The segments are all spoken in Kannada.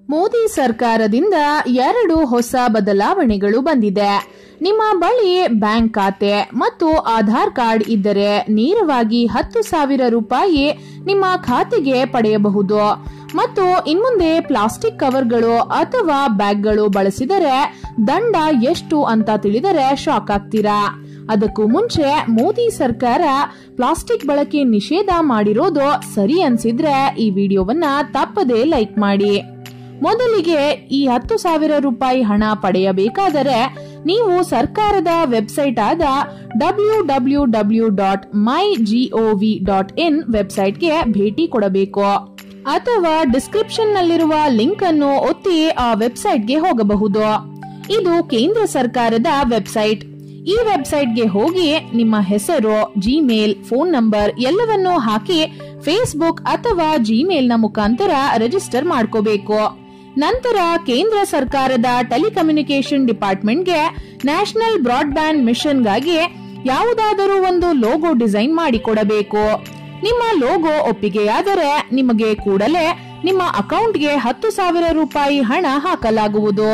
ಮೋದಿ ಸರ್ಕಾರದಿಂದ ಎರಡು ಹೊಸ ಬದಲಾವಣೆಗಳು ಬಂದಿದೆ ನಿಮ್ಮ ಬಳಿ ಬ್ಯಾಂಕ್ ಖಾತೆ ಮತ್ತು ಆಧಾರ್ ಕಾರ್ಡ್ ಇದ್ದರೆ ನೇರವಾಗಿ ಹತ್ತು ಸಾವಿರ ರೂಪಾಯಿ ನಿಮ್ಮ ಖಾತೆಗೆ ಪಡೆಯಬಹುದು ಮತ್ತು ಇನ್ಮುಂದೆ ಪ್ಲಾಸ್ಟಿಕ್ ಕವರ್ಗಳು ಅಥವಾ ಬ್ಯಾಗ್ಗಳು ಬಳಸಿದರೆ ದಂಡ ಎಷ್ಟು ಅಂತ ತಿಳಿದರೆ ಶಾಕ್ ಆಗ್ತೀರಾ ಅದಕ್ಕೂ ಮುಂಚೆ ಮೋದಿ ಸರ್ಕಾರ ಪ್ಲಾಸ್ಟಿಕ್ ಬಳಕೆ ನಿಷೇಧ ಮಾಡಿರೋದು ಸರಿ ಅನ್ಸಿದ್ರೆ ಈ ವಿಡಿಯೋವನ್ನ ತಪ್ಪದೇ ಲೈಕ್ ಮಾಡಿ ಮೊದಲಿಗೆ ಈ ಹತ್ತು ಸಾವಿರ ರೂಪಾಯಿ ಹಣ ಪಡೆಯಬೇಕಾದರೆ ನೀವು ಸರ್ಕಾರದ ವೆಬ್ಸೈಟ್ ಆದ W W W dot my gov dot in ವೆಬ್ಸೈಟ್ಗೆ ಭೇಟಿ ಕೊಡಬೇಕು ಅಥವಾ ಡಿಸ್ಕ್ರಿಪ್ಷನ್ ನಲ್ಲಿರುವ ಲಿಂಕ್ ಅನ್ನು ಒತ್ತಿ ಆ ವೆಬ್ಸೈಟ್ಗೆ ಹೋಗಬಹುದು ಇದು ಕೇಂದ್ರ ಸರ್ಕಾರದ ವೆಬ್ಸೈಟ್ ಈ ವೆಬ್ಸೈಟ್ಗೆ ಹೋಗಿ ನಿಮ್ಮ ಹೆಸರು ಜಿಮೇಲ್ ಫೋನ್ ನಂಬರ್ ಎಲ್ಲವನ್ನೂ ಹಾಕಿ ಫೇಸ್ಬುಕ್ ಅಥವಾ ಜಿಮೇಲ್ನ ಮುಖಾಂತರ ರಿಜಿಸ್ಟರ್ ಮಾಡ್ಕೋಬೇಕು ನಂತರ ಕೇಂದ್ರ ಸರ್ಕಾರದ ಟೆಲಿಕಮ್ಯುನಿಕೇಶನ್ ಡಿಪಾರ್ಟ್ಮೆಂಟ್ಗೆ ನ್ಯಾಷನಲ್ ಬ್ರಾಡ್ಬ್ಯಾಂಡ್ ಮಿಷನ್ಗಾಗಿ ಯಾವುದಾದರೂ ಒಂದು ಲೋಗೋ ಡಿಸೈನ್ ಮಾಡಿಕೊಡಬೇಕು ನಿಮ್ಮ ಲೋಗೋ ಒಪ್ಪಿಗೆಯಾದರೆ ನಿಮಗೆ ಕೂಡಲೇ ನಿಮ್ಮ ಅಕೌಂಟ್ಗೆ ಹತ್ತು ಸಾವಿರ ರೂಪಾಯಿ ಹಣ ಹಾಕಲಾಗುವುದು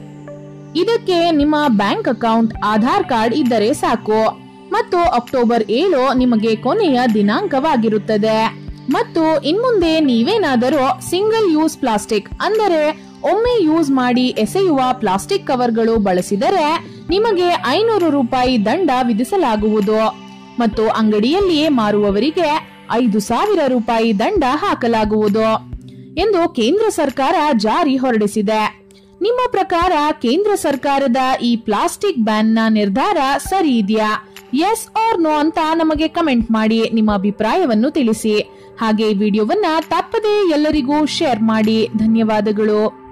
ಇದಕ್ಕೆ ನಿಮ್ಮ ಬ್ಯಾಂಕ್ ಅಕೌಂಟ್ ಆಧಾರ್ ಕಾರ್ಡ್ ಇದ್ದರೆ ಸಾಕು ಮತ್ತು ಅಕ್ಟೋಬರ್ ಏಳು ನಿಮಗೆ ಕೊನೆಯ ದಿನಾಂಕವಾಗಿರುತ್ತದೆ ಮತ್ತು ಇನ್ಮುಂದೆ ನೀವೇನಾದರೂ ಸಿಂಗಲ್ ಯೂಸ್ ಪ್ಲಾಸ್ಟಿಕ್ ಅಂದರೆ ಒಮ್ಮೆ ಯೂಸ್ ಮಾಡಿ ಎಸೆಯುವ ಪ್ಲಾಸ್ಟಿಕ್ ಕವರ್ಗಳು ಬಳಸಿದರೆ ನಿಮಗೆ ಐನೂರು ರೂಪಾಯಿ ದಂಡ ವಿಧಿಸಲಾಗುವುದು ಮತ್ತು ಅಂಗಡಿಯಲ್ಲಿಯೇ ಮಾರುವವರಿಗೆ ಐದು ಸಾವಿರ ರೂಪಾಯಿ ದಂಡ ಹಾಕಲಾಗುವುದು ಎಂದು ಕೇಂದ್ರ ಸರ್ಕಾರ ಜಾರಿ ಹೊರಡಿಸಿದೆ ನಿಮ್ಮ ಪ್ರಕಾರ ಕೇಂದ್ರ ಸರ್ಕಾರದ ಈ ಪ್ಲಾಸ್ಟಿಕ್ ಬ್ಯಾನ್ ನ ನಿರ್ಧಾರ ಸರಿ ಇದೆಯಾ ಎಸ್ ಆರ್ ನೋ ಅಂತ ನಮಗೆ ಕಮೆಂಟ್ ಮಾಡಿ ನಿಮ್ಮ ಅಭಿಪ್ರಾಯವನ್ನು ತಿಳಿಸಿ ಹಾಗೆ ಈ ವಿಡಿಯೋವನ್ನ ತಪ್ಪದೇ ಎಲ್ಲರಿಗೂ ಶೇರ್ ಮಾಡಿ ಧನ್ಯವಾದಗಳು